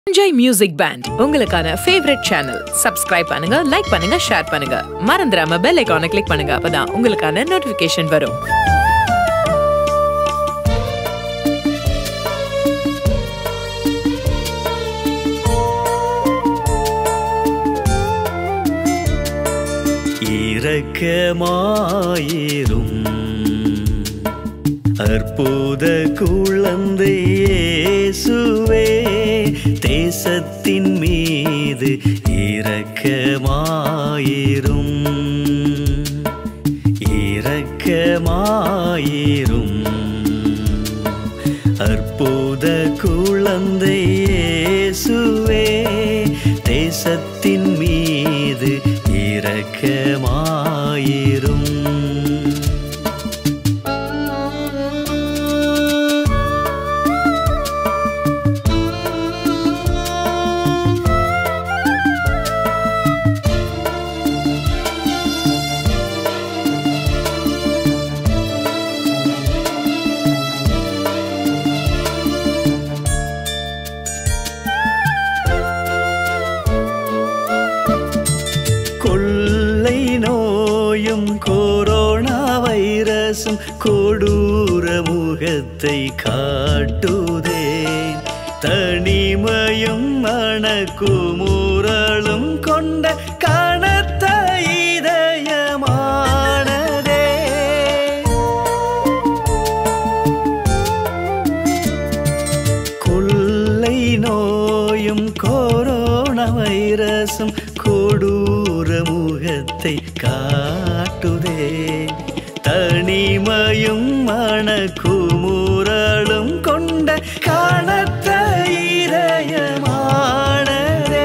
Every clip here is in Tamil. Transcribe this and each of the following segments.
என்ஜாய் மியூசிக் பேண்ட் உங்களுக்கான ஃபேவரட் சேனல் சப்ஸ்கிரைப் பண்ணுங்க லைக் பண்ணுங்க ஷேர் பண்ணுங்க மறந்துடாம பெல் ஐகானை கிளிக் பண்ணுங்க அப்பதான் உங்களுக்கான நோட்டிபிகேஷன் வரும் இரக்கமாயிரும் அற்புத குழந்தை இயேசுவே தேசத்தின் மீது இரக்கமாயிரும் இரக்கமாயிரும் அற்புத குழந்தை இயேசுவே தேசத்தின் மீது இரக்கமாயிரும் கொள்ளை நோயும் கொரோனா வைரசும் கொடூர முகத்தை காட்டுதே தனிமையும் மணக்குமுறலும் கொண்ட கனத்த இதயமானதே கொள்ளை நோயும் கொரோனா வைரசும் கொடூர முகத்தை காட்டுதே தனிமையும் மணக்குமுறலும் கொண்ட காணத்த இதயமானதே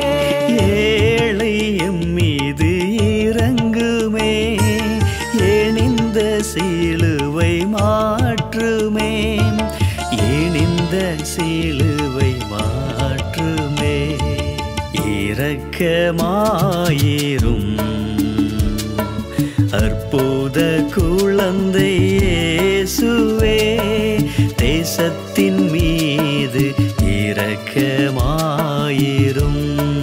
ஏழையும் மீது இறங்குமே ஏனிந்த சிலுவை மாற்றுமே ஏனிந்த சிலுவை மாற்றுமே இரக்கமாயிரும் அற்புத குழந்தை இயேசுவே தேசத்தின் மீது இரக்கமாயிரும்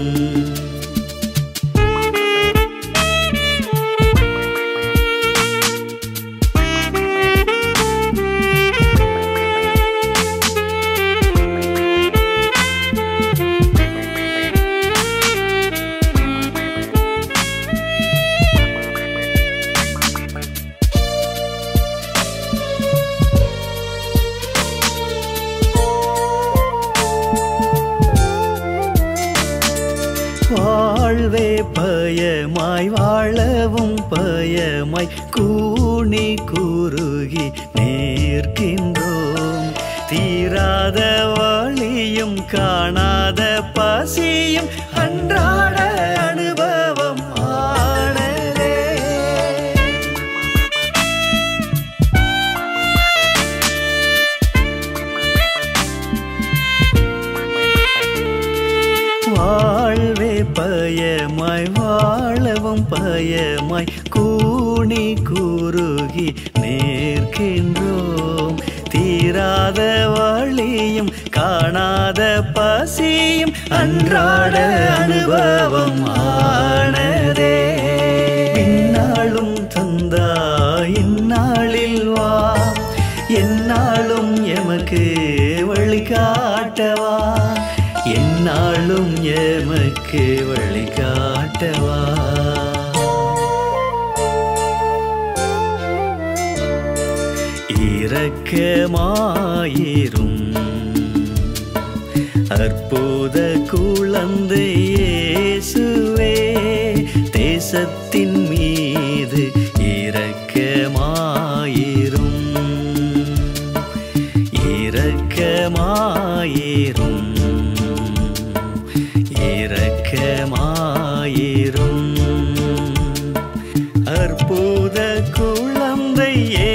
வாழ்வே பயமாய் வாழவும் பயமாய் கூனி குறுகி நிற்கின்றோம் தீராத வழியும் காணாத பசியும் அன்றாட அனுபவம் ஆனதே வாழ்வே பயமாய் வாழவும் பயமாய் கூனி குறுகி நிற்கின்றோம் தீராத வழியும் காணாத பசியும் அன்றாட அனுபவம் ஆனதே பின்னாளும் தந்தா இந்நாளில் வா என்னாலும் எமக்கு வழிகாட்டவா என்னாலும் எமக்கு வழிகாட்டவா இரக்கமாயிரும் அற்புத குழந்தை இயேசுவே தேசத்தின் மீது இரக்கமாயிரும் இரக்கமாயிரும் இரக்கமாயிரும் அற்புத குழந்தை